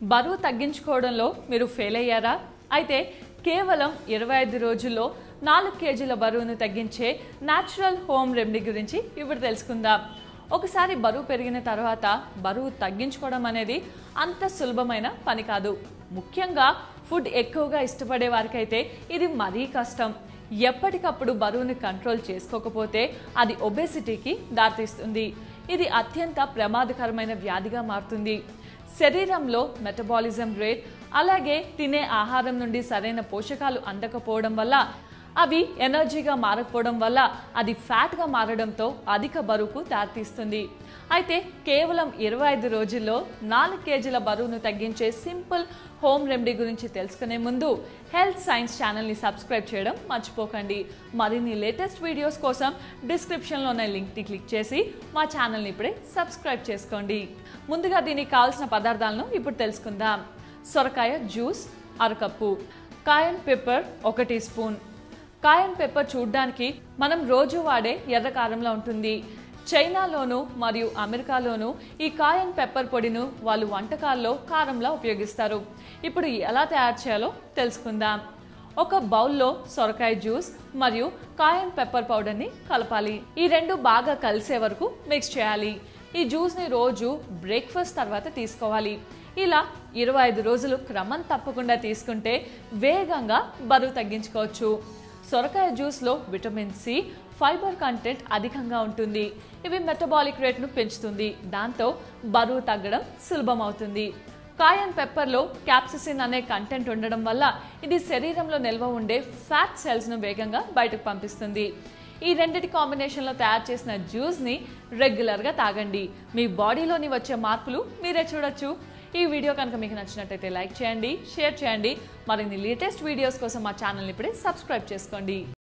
బరువు తగ్గించుకోవడంలో మీరు ఫెయిల్ అయ్యారా అయితే కేవలం ఇరవై ఐదు రోజుల్లో నాలుగు కేజీల బరువును తగ్గించే న్యాచురల్ హోమ్ రెమెడీ గురించి ఇప్పుడు తెలుసుకుందాం ఒకసారి బరువు పెరిగిన తర్వాత బరువు తగ్గించుకోవడం అనేది అంత సులభమైన పని కాదు ముఖ్యంగా ఫుడ్ ఎక్కువగా ఇష్టపడే వారికైతే ఇది మరీ కష్టం ఎప్పటికప్పుడు బరువుని కంట్రోల్ చేసుకోకపోతే అది ఒబేసిటీకి దారితీస్తుంది ఇది అత్యంత ప్రమాదకరమైన వ్యాధిగా మారుతుంది శరీరంలో మెటబాలిజం రేట్ అలాగే తినే ఆహారం నుండి సరైన పోషకాలు అందకపోవడం వల్ల అవి ఎనర్జీగా మారకపోవడం వల్ల అది ఫ్యాట్గా మారడంతో అధిక బరువుకు దారితీస్తుంది అయితే కేవలం ఇరవై ఐదు రోజుల్లో నాలుగు కేజీల బరువును తగ్గించే సింపుల్ హోమ్ రెమెడీ గురించి తెలుసుకునే ముందు హెల్త్ సైన్స్ ఛానల్ని సబ్స్క్రైబ్ చేయడం మర్చిపోకండి మరిన్ని లేటెస్ట్ వీడియోస్ కోసం డిస్క్రిప్షన్లో ఉన్న లింక్ని క్లిక్ చేసి మా ఛానల్ని ఇప్పుడే సబ్స్క్రైబ్ చేసుకోండి ముందుగా దీనికి కావాల్సిన పదార్థాలను ఇప్పుడు తెలుసుకుందాం సొరకాయ జ్యూస్ అరకప్పు కాయన్ పెప్పర్ ఒక టీ స్పూన్ కాయన్ పెప్పర్ చూడ్డానికి మనం రోజు వాడే ఎర్ర కారంలో ఉంటుంది చైనాలోను మరియు అమెరికాలోను ఈ కాయన్ పెప్పర్ పొడిను వాళ్ళు వంటకాల్లో కారంలా ఉపయోగిస్తారు ఇప్పుడు ఎలా తయారు చేయాలో తెలుసుకుందాం ఒక బౌల్లో సొరకాయ జ్యూస్ మరియు కాయన్ పెప్పర్ పౌడర్ని కలపాలి ఈ రెండు బాగా కలిసే వరకు మిక్స్ చేయాలి ఈ జ్యూస్ని రోజు బ్రేక్ఫాస్ట్ తర్వాత తీసుకోవాలి ఇలా ఇరవై ఐదు రోజులు క్రమం తప్పకుండా తీసుకుంటే వేగంగా బరువు తగ్గించుకోవచ్చు సొరకాయ జ్యూస్లో విటమిన్ సి ఫైబర్ కంటెంట్ అధికంగా ఉంటుంది ఇవి మెటబాలిక్ రేట్ను పెంచుతుంది దాంతో బరువు తగ్గడం సులభం అవుతుంది కాయన్ పెప్పర్లో క్యాప్సిసిన్ అనే కంటెంట్ ఉండడం వల్ల ఇది శరీరంలో నిల్వ ఉండే ఫ్యాట్ సెల్స్ను వేగంగా బయటకు పంపిస్తుంది ఈ రెండిటి కాంబినేషన్లో తయారు చేసిన జ్యూస్ని రెగ్యులర్గా తాగండి మీ బాడీలోని వచ్చే మార్పులు మీరే చూడొచ్చు ఈ వీడియో కనుక మీకు నచ్చినట్టయితే లైక్ చేయండి షేర్ చేయండి మరిన్ని లేటెస్ట్ వీడియోస్ కోసం మా ఛానల్ని ఇప్పుడే సబ్స్క్రైబ్ చేసుకోండి